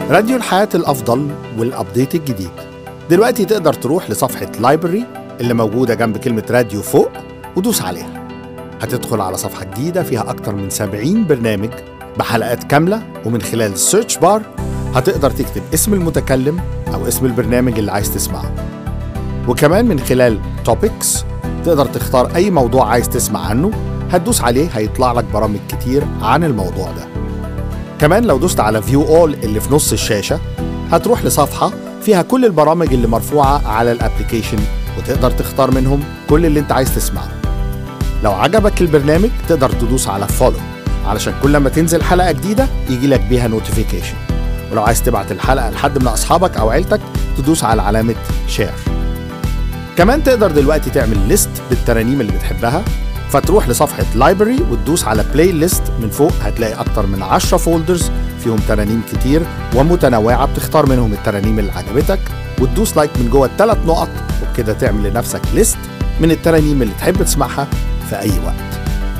راديو الحياة الأفضل والأبديت الجديد دلوقتي تقدر تروح لصفحة لايبرري اللي موجودة جنب كلمة راديو فوق ودوس عليها هتدخل على صفحة جديدة فيها أكتر من 70 برنامج بحلقات كاملة ومن خلال السيرش بار هتقدر تكتب اسم المتكلم أو اسم البرنامج اللي عايز تسمعه وكمان من خلال توبكس تقدر تختار أي موضوع عايز تسمع عنه هتدوس عليه هيطلع لك برامج كتير عن الموضوع ده كمان لو دوست على فيو اول اللي في نص الشاشة هتروح لصفحة فيها كل البرامج اللي مرفوعة على الابليكيشن وتقدر تختار منهم كل اللي انت عايز تسمعه لو عجبك البرنامج تقدر تدوس على فولو علشان كل ما تنزل حلقة جديدة يجي لك بيها نوتيفيكيشن ولو عايز تبعت الحلقة لحد من أصحابك أو عيلتك تدوس على علامة شير كمان تقدر دلوقتي تعمل ليست بالترانيم اللي بتحبها فتروح لصفحة لايبرري وتدوس على بلاي ليست من فوق هتلاقي أكتر من 10 فولدرز فيهم ترانيم كتير ومتنوعة بتختار منهم الترانيم اللي عجبتك وتدوس لايك من جوه الثلاث نقط وبكده تعمل لنفسك ليست من الترانيم اللي تحب تسمعها في أي وقت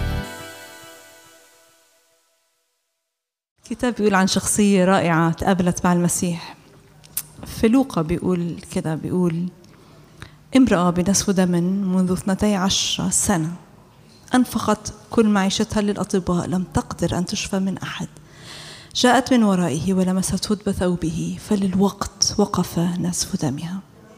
كتاب بيقول عن شخصية رائعة تقابلت مع المسيح في لوقا بيقول كده بيقول امرأة بنسف دم منذ 12 سنة أنفقت كل معيشتها للأطباء لم تقدر أن تشفى من أحد جاءت من ورائه ولمست هدب ثوبه فللوقت وقف نسف دمها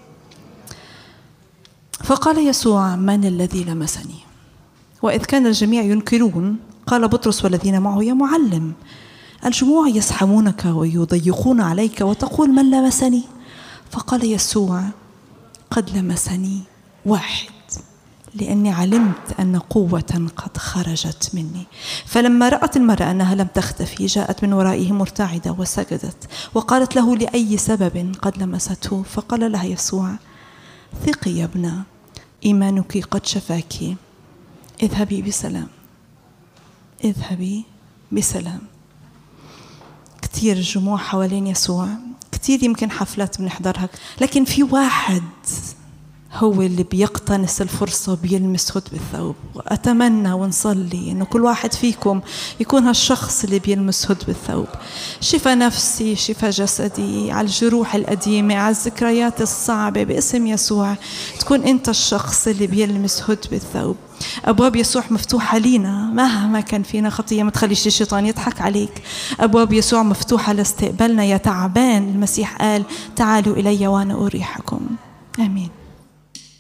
فقال يسوع من الذي لمسني وإذ كان الجميع ينكرون قال بطرس والذين معه يا معلم الجموع يزحمونك ويضيقون عليك وتقول من لمسني فقال يسوع قد لمسني واحد لاني علمت ان قوه قد خرجت مني فلما رات المراه انها لم تختفي جاءت من ورائه مرتعده وسجدت وقالت له لاي سبب قد لمسته فقال لها يسوع ثقي يا ابنه ايمانك قد شفاك اذهبي بسلام اذهبي بسلام كتير جموع حوالين يسوع كتير يمكن حفلات بنحضرها لكن في واحد هو اللي بيقتنص الفرصة بيلمس هدب الثوب وأتمنى ونصلي إنه كل واحد فيكم يكون هالشخص اللي بيلمس هدب الثوب شفى نفسي شفى جسدي على الجروح القديمة على الذكريات الصعبة باسم يسوع تكون أنت الشخص اللي بيلمس هدب الثوب أبواب يسوع مفتوحة لينا مهما كان فينا خطية ما تخليش الشيطان يضحك عليك أبواب يسوع مفتوحة لاستقبالنا يا تعبان المسيح قال تعالوا إلي وأنا أريحكم آمين